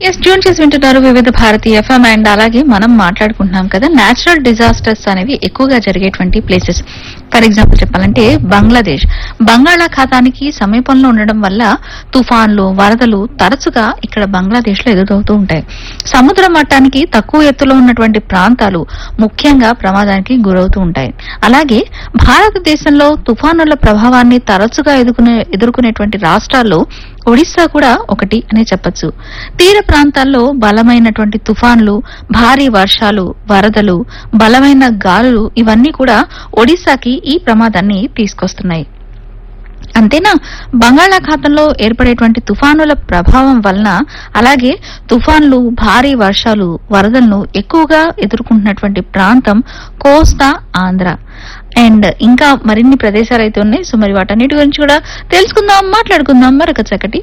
yes tune చేసి వింటున్నారు వివిధ భారతి ఎఫ్ఎం అండ్ అలాగే మనం మాట్లాడుకుంటున్నాం కదా నేచురల్ డిజాస్టర్స్ అనేవి ఎక్కువగా జరిగేటువంటి ప్లేసెస్ ఫర్ ఎగ్జాంపుల్ చెప్పాలంటే బంగ్లాదేశ్ బంగాళాఖాతానికి సమీపంలో ఉండడం వల్ల తుఫాన్లు వరదలు తరచుగా ఇక్కడ బంగ్లాదేశ్ లో ఎదురవుతూ ఉంటాయి సముద్ర మట్టానికి తక్కువ ఎత్తులో ఉన్నటువంటి ప్రాంతాలు ముఖ్యంగా ప్రమాదానికి గురవుతూ ఉంటాయి అలాగే భారతదేశంలో తుఫానుల ప్రభావాన్ని తరచుగా ఎదుర్కొనే ఎదుర్కొనేటువంటి రాష్ట్రాల్లో ఒడిశా కూడా ఒకటి అనే చెప్పొచ్చు తీర ప్రాంతాల్లో బలమైనటువంటి తుఫాన్లు భారీ వర్షాలు వరదలు బలమైన గాలులు ఇవన్నీ కూడా ఒడిశాకి ఈ ప్రమాదాన్ని తీసుకొస్తున్నాయి అంతేనా బంగాళాఖాతంలో ఏర్పడేటువంటి తుఫానుల ప్రభావం వలన అలాగే తుఫాన్లు భారీ వర్షాలు వరదలను ఎక్కువగా ఎదుర్కొంటున్నటువంటి ప్రాంతం కోస్తా ఆంధ్ర అండ్ ఇంకా మరిన్ని ప్రదేశాలు అయితే ఉన్నాయి సో మరి వాటన్నిటి గురించి కూడా తెలుసుకుందాం మాట్లాడుకుందాం మరొక చక్కటి